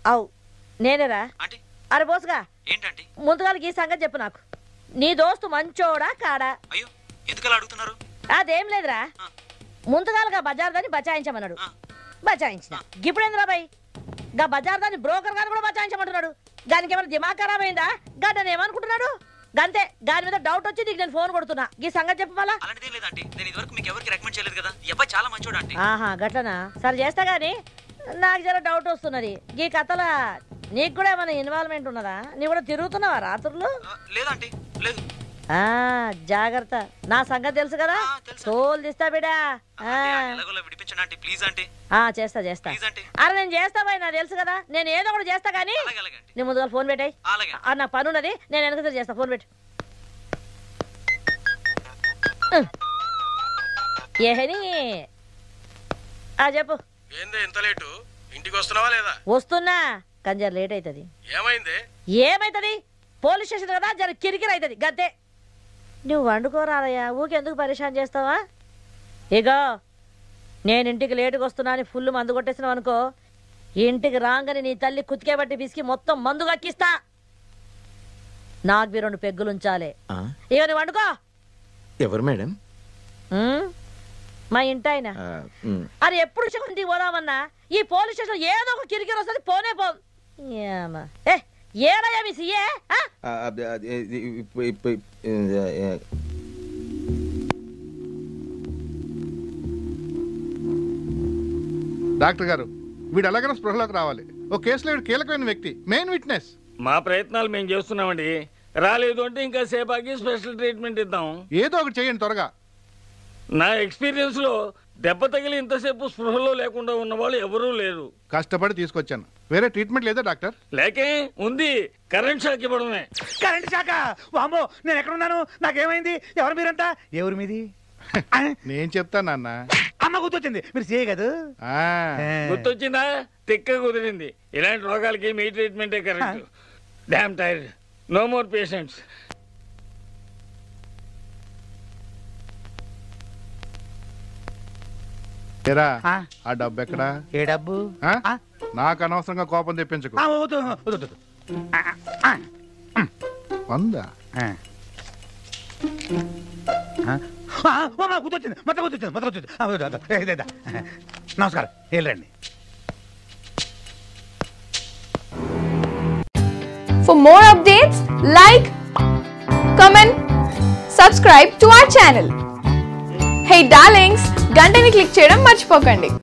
అవు నేనేరా ఆంటీ అరే బోసుగా ఏంటంటే ముందుగాలకి ఈ సంగతి చెప్పు నాకు నీ దోస్తు మంచోడా కాడా అయ్యో ఎందుకలా అడుగుతున్నారు అదేం లేదురా ఆ. ముందుగాలుగా బజార్ దాన్ని బచాయించమన్నాడు ఆ. బచాయించిన ఇప్పుడు ఏందిరా బాయ్ గా బజార్ దాన్ని బ్రోకర్ గారు కూడా బచాయించమంటున్నాడు దానికి ఏమైనా దిమాగ్ ఖరాబ్ అయిందా గడ్డని ఏమనుకుంటున్నాడు గంతే దాని మీద డౌట్ వచ్చి నీకు నేను ఫోన్ కొడుతున్నా ఈ సంగతి చెప్పు మళ్ళా అలాంటిదేం లేదంటే నేను ఇదివరకు మీకు ఎవరికి రికమెండ్ చేయలేదు కదా ఈ అబ్బాయి చాలా మంచోడు ఆంటీ ఆహా గట్లనా సరే చేస్తా గానీ నాకు జర డౌట్ వస్తున్నది ఈ కథల నీకు కూడా ఏమైనా ఇన్వాల్వ్మెంట్ ఉన్నదా నీ కూడా తిరుగుతున్నావా రాత్రులు ఆ, లేదంటీ లేదు ఆ జాగ్రత్త నా సంగతి తెలుసు కదా ఆ, తెలుసు. తోలు తీస్తా బిడా ఆ, ఆంటీ, ఆ ఎలాగోలా విడిపించండి ఆంటీ ప్లీజ్ ఆంటీ ఆ, చేస్తా చేస్తా ప్లీజ్ ఆంటీ అరే నేను చేస్తా బాయ్ నాకు తెలుసు కదా నేను ఏదో ఒకటి చేస్తా కానీ అలాగే అలాగే ఆంటీ నీ ముందుగా ఫోన్ పెట్టాయి అలాగే నా పని ఉన్నది నేను వెనక చేస్తా ఫోన్ పెట్టు ఏహని ఆ చెప్పు ఏందే ఇంత లేటు ఇంటికి వస్తున్నావా లేదా వస్తున్నా కానీ జర లేట్ అవుతుంది ఏమైంది ఏమైతుంది పోలీస్ స్టేషన్ కదా జర కిరికిరి అవుతుంది గద్దే నువ్వు వండుకోరాదయ్యా ఊకెందుకు పరిశాన్ చేస్తావా ఇగో నేను ఇంటికి లేటుగా వస్తున్నా అని ఫుల్ మందు కొట్టేసినావు అనుకో ఇంటికి రాగానే నీ తల్లి కుతికే బట్టి పిసికి మొత్తం మందు కక్కిస్తా నాకు మీ రెండు పెగ్గులు ఉంచాలి ఆ, ఇక నువ్వు వండుకో ఎవరు మేడం ఉమ్, మా ఇంటి ఆయన ఆ, ఉమ్, అది ఎప్పుడు ఇంటికి పోదామన్నా ఈ పోలీస్ స్టేషన్ ఏదో ఒక కిరికిరి వస్తుంది పోనే పో ఏమా. ఏ ఏడయ్యా మీ సీఏ ఆ? ఆ, అది, అది, ఇది, ఇప్పు- ఇప్పు- ఇది, ఆ, డాక్టర్ గారు వీడు ఎలాగైనా స్పృహలోకి రావాలి ఓ కేసులో వీడు కీలకమైన వ్యక్తి మెయిన్ విట్నెస్ మా ప్రయత్నాలు మేము చేస్తున్నామండి రాలేదు అంటే ఇంకా సేపాకి స్పెషల్ ట్రీట్మెంట్ ఇద్దాం ఏదో ఒకటి చేయండి త్వరగా నా ఎక్స్పీరియన్స్ లో దెబ్బ తగిలి ఇంతసేపు స్పృహలో లేకుండా ఉన్న వాళ్ళు ఎవరూ లేరు కష్టపడి తీసుకొచ్చాను వేరే ట్రీట్మెంట్ లేదా డాక్టర్ లేకే ఉంది కరెంట్ షాక్ ఇవ్వడమే కరెంట్ శాఖ వామ్మో నేను ఎక్కడున్నాను నాకేమైంది ఎవరు మీరంతా ఎవరు మీది ఆ, నేను చెప్తాను నాన్న అమ్మ గుర్తొచ్చింది మీరు చేయ కదా ఆ, గుర్తొచ్చిందా తిక్క కుదిరింది ఇలాంటి రోగాలకి మీ ట్రీట్మెంటే correct damn tired no more patients ఏరా ఆ, ఆ డబ్బు ఎక్కడా ఏ డబ్బు ఆ? ఆ, నాకు అనవసరంగా కోపం తెప్పించకు ఆ, వద్దు, వద్దు, వద్దు. ఆ, ఆ, వందా ఆ. ఆ, ఆ, అమ్మ, గుర్తొచ్చింది మొత్తం గుర్తొచ్చింది మొత్తం గుర్తొచ్చింది ఆ, వద్దు, వద్దు. ఏ, ఇదే, ఇదే. నమస్కారం వెళ్ళండి For more updates, like, comment, subscribe to our channel. Hey darlings, గంటని click చేయడం మర్చిపోకండి